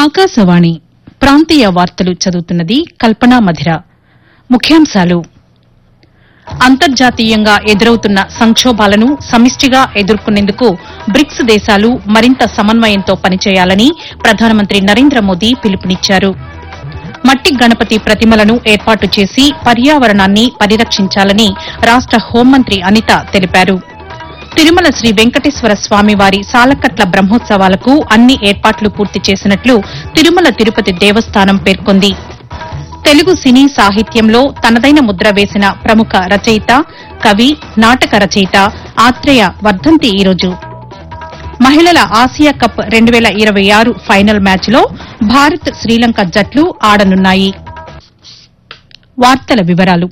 ఆకాశవాణి ప్రాంతీయ వార్తలు చదువుతున్నది కల్పనా మధిర ముఖ్యాంశాలు అంతర్జాతీయంగా ఎదురవుతున్న సంక్షోభాలను సమిష్టిగా ఎదుర్కొనేందుకు బ్రిక్స్ దేశాలు మరింత సమన్వయంతో పనిచేయాలని ప్రధానమంత్రి నరేంద్ర మోదీ పిలుపునిచ్చారు మట్టి గణపతి ప్రతిమలను ఏర్పాటు చేసి పర్యావరణాన్ని పరిరక్షించాలని రాష్ట హోంమంత్రి అనిత తెలిపారు తిరుమల శ్రీ వెంకటేశ్వర స్వామివారి సాలకట్ల బ్రహ్మోత్సవాలకు అన్ని ఏర్పాట్లు పూర్తి చేసినట్లు తిరుమల తిరుపతి దేవస్థానం పేర్కొంది తెలుగు సినీ సాహిత్యంలో తనదైన ముద్ర వేసిన ప్రముఖ రచయిత కవి నాటక రచయిత ఆత్రేయ వర్ధంతి ఈరోజు మహిళల ఆసియా కప్ రెండు వేల ఇరవై ఆరు ఫైనల్ మ్యాచ్లో భారత్ శ్రీలంక జట్లు ఆడనున్నాయి వార్తల వివరాలు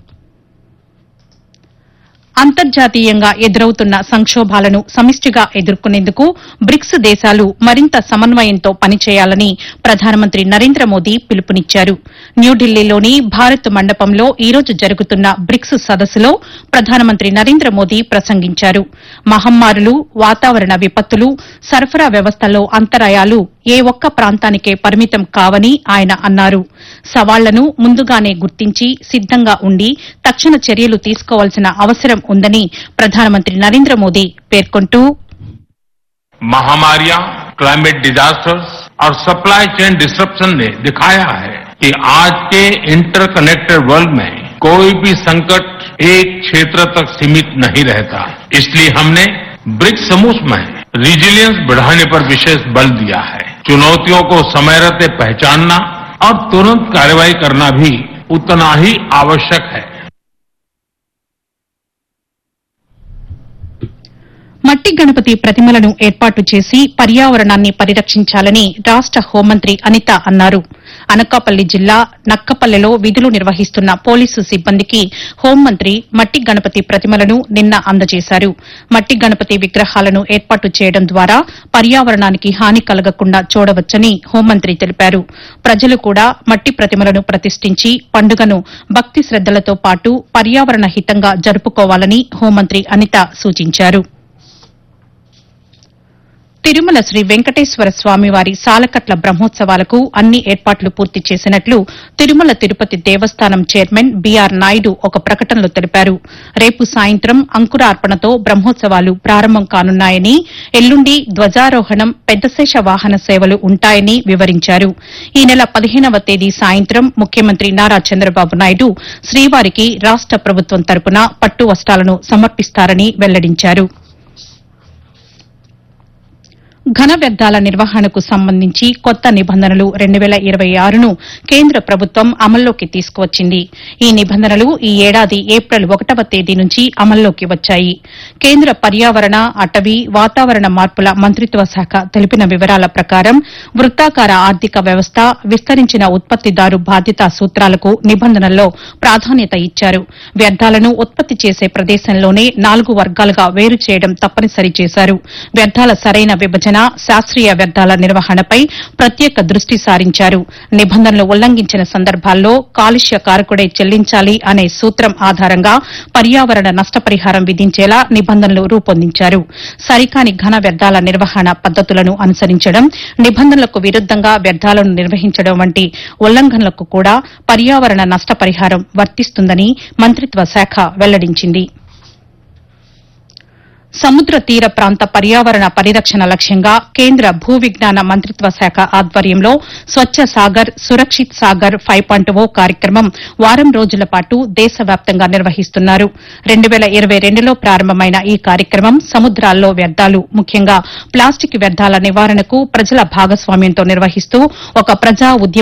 అంతర్జాతీయంగా ఎదురవుతున్న సంక్షోభాలను సమిష్టిగా ఎదుర్కొనేందుకు బ్రిక్స్ దేశాలు మరింత సమన్వయంతో పనిచేయాలని ప్రధానమంత్రి నరేంద్ర మోదీ పిలుపునిచ్చారు న్యూఢిల్లీలోని భారత్ మండపంలో ఈ రోజు జరుగుతున్న బ్రిక్స్ సదస్సులో ప్రధానమంత్రి నరేంద్ర మోదీ ప్రసంగించారు మహమ్మారులు వాతావరణ విపత్తులు సరఫరా వ్యవస్థలో అంతరాయాలు ఏ ఒక్క ప్రాంతానికే పరిమితం కావని ఆయన అన్నారు సవాళ్లను ముందుగానే గుర్తించి సిద్దంగా ఉండి తక్షణ చర్యలు తీసుకోవాల్సిన అవసరం ఉందని ప్రధానమంత్రి నరేంద్ర మోదీ పేర్కొంటూ महामारियां क्लाइमेट डिजास्टर्स और सप्लाई चेन डिस्ट्रप्शन ने दिखाया है कि आज के इंटरकनेक्टेड वर्ल्ड में कोई भी संकट एक क्षेत्र तक सीमित नहीं रहता इसलिए हमने ब्रिक्स समूह में रिजिलियंस बढ़ाने पर विशेष बल दिया है चुनौतियों को समय रहते पहचानना और तुरंत कार्रवाई करना भी उतना ही आवश्यक है మట్టి గణపతి ప్రతిమలను ఏర్పాటు చేసి పర్యావరణాన్ని పరిరక్షించాలని రాష్ట హోంమంత్రి అనిత అన్నారు అనకాపల్లి జిల్లా నక్కపల్లెలో విధులు నిర్వహిస్తున్న పోలీసు సిబ్బందికి హోంమంత్రి మట్టి గణపతి ప్రతిమలను నిన్న అందజేశారు మట్టి గణపతి విగ్రహాలను ఏర్పాటు చేయడం ద్వారా పర్యావరణానికి హాని కలగకుండా చూడవచ్చని హోంమంత్రి తెలిపారు ప్రజలు కూడా మట్టి ప్రతిమలను ప్రతిష్ఠించి పండుగను భక్తి శ్రద్దలతో పాటు పర్యావరణ హితంగా జరుపుకోవాలని హోంమంత్రి అనిత సూచించారు తిరుమల శ్రీ వెంకటేశ్వర స్వామివారి సాలకట్ల బ్రహ్మోత్సవాలకు అన్ని ఏర్పాట్లు పూర్తి చేసినట్లు తిరుమల తిరుపతి దేవస్థానం చైర్మన్ బీఆర్ నాయుడు ఒక ప్రకటనలో తెలిపారు రేపు సాయంత్రం అంకురార్పణతో బ్రహ్మోత్సవాలు ప్రారంభం కానున్నాయని ఎల్లుండి ధ్వజారోహణం పెద్దశేష వాహన సేవలు ఉంటాయని వివరించారు ఈ నెల పదిహేనవ తేదీ సాయంత్రం ముఖ్యమంత్రి నారా చంద్రబాబు నాయుడు శ్రీవారికి రాష్ట ప్రభుత్వం తరపున పట్టు వస్త్రాలను సమర్పిస్తారని వెల్లడించారు ఘన వ్యర్థాల నిర్వహణకు సంబంధించి కొత్త నిబంధనలు రెండు వేల ఇరవై ఆరును కేంద్ర ప్రభుత్వం అమల్లోకి తీసుకువచ్చింది ఈ నిబంధనలు ఈ ఏడాది ఏప్రిల్ ఒకటవ తేదీ నుంచి అమల్లోకి వచ్చాయి కేంద్ర పర్యావరణ అటవీ వాతావరణ మార్పుల మంత్రిత్వ శాఖ తెలిపిన వివరాల ప్రకారం వృత్తాకార ఆర్థిక వ్యవస్థ విస్తరించిన ఉత్పత్తిదారు బాధ్యతా సూత్రాలకు నిబంధనల్లో ప్రాధాన్యత ఇచ్చారు వ్యర్థాలను ఉత్పత్తి చేసే ప్రదేశంలోనే నాలుగు వర్గాలుగా వేరు చేయడం తప్పనిసరి చేశారు వ్యర్థాల సరైన విభజన శాస్త్రీయ వ్యర్థాల నిర్వహణపై ప్రత్యేక దృష్టి సారించారు నిబంధనలు ఉల్లంఘించిన సందర్భాల్లో కాలుష్య కారకుడే చెల్లించాలి అనే సూత్రం ఆధారంగా పర్యావరణ నష్టపరిహారం విధించేలా నిబంధనలు రూపొందించారు సరికాని ఘన వ్యర్థాల నిర్వహణ పద్దతులను అనుసరించడం నిబంధనలకు విరుద్దంగా వ్యర్థాలను నిర్వహించడం వంటి ఉల్లంఘనలకు కూడా పర్యావరణ నష్టపరిహారం వర్తిస్తుందని మంత్రిత్వ శాఖ వెల్లడించింది సముద్ర తీర ప్రాంత పర్యావరణ పరిరక్షణ లక్ష్యంగా కేంద్ర భూ విజ్ఞాన మంత్రిత్వ శాఖ ఆధ్వర్యంలో Swachh Sagar Surakshit Sagar five point O కార్యక్రమం వారం రోజుల పాటు దేశవ్యాప్తంగా నిర్వహిస్తున్నారు రెండు వేల ఇరవై రెండులో ప్రారంభమైన ఈ కార్యక్రమం సముద్రాల్లో వ్యర్థాలు ముఖ్యంగా ప్లాస్టిక్ వ్యర్థాల నివారణకు ప్రజల భాగస్వామ్యంతో నిర్వహిస్తూ ఒక ప్రజా ఉద్యమ